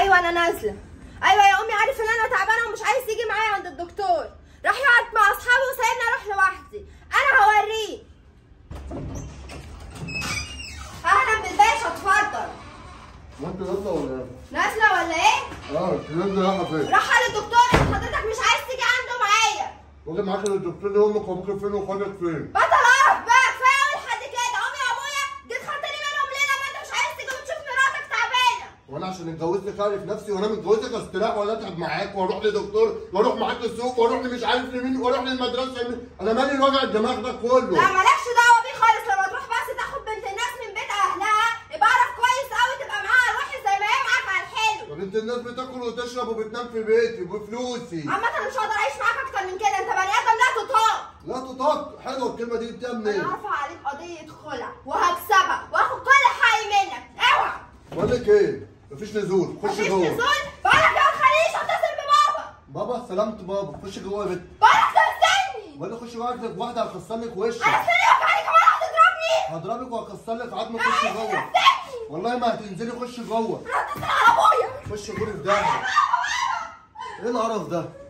ايوه انا نازله ايوه يا امي عارف ان انا تعبانه ومش عايز يجي معايا عند الدكتور راح يقعد مع اصحابه وسايبني اروح لوحدي انا هوريه اهلا بالباشا اتفضل ما انت نازله ولا ايه؟ نازله ولا ايه اه انت نازله رايحه فين؟ راح للدكتور حضرتك مش عايز تيجي عنده معايا واجي معاك للدكتور ده امك وابوك فين واخواتك فين؟ بطل اعرف بقى كفايه قوي لحد كده امي وابويا جيت خدتني منهم ليه لما انت مش عايز تيجي وتشوف مراتك تعبانه وانا عشان اتجوزت عارف نفسي وانا متجوزك استريح ولا اتعب معاك واروح لدكتور واروح معاك السوق واروح مش عارف لمين واروح للمدرسه يمين انا مالي وجع الدماغ ده لا كله مالكش دعوه بيه خالص لما تروح بس تاخد بنت الناس من بيت اهلها يبقى اعرف كويس قوي تبقى معاها روحي زي ما هي معاك على الحلو طب انت الناس بتاكل وتشرب وبتنام في بيتي بفلوسي عامة انا مش هقدر اعيش معاك اكتر من كده انت بني ادم لا تطاق لا تطاق حلوه الكلمه دي جبتها انا منين؟ هرفع عليك قضية خلع وهكسبك واخد كل حقي منك اوعى بقول لك ايه؟ مفيش نزول خش مفيش جوه نزول بقولك يا ما تخلينيش اتصل ببابا بابا سلامت بابا خش جوه يا بنت بقولك تنساني بقول لك خش جوه اكلك واحده هكسر لك وشك انا سريعك عليك كمان هتضربني هضربك وهكسر لك عظمه خش جوه تنساني والله ما هتنزلي خش جوه انا هتصل على ابويا خش غرف ده ايه القرف ده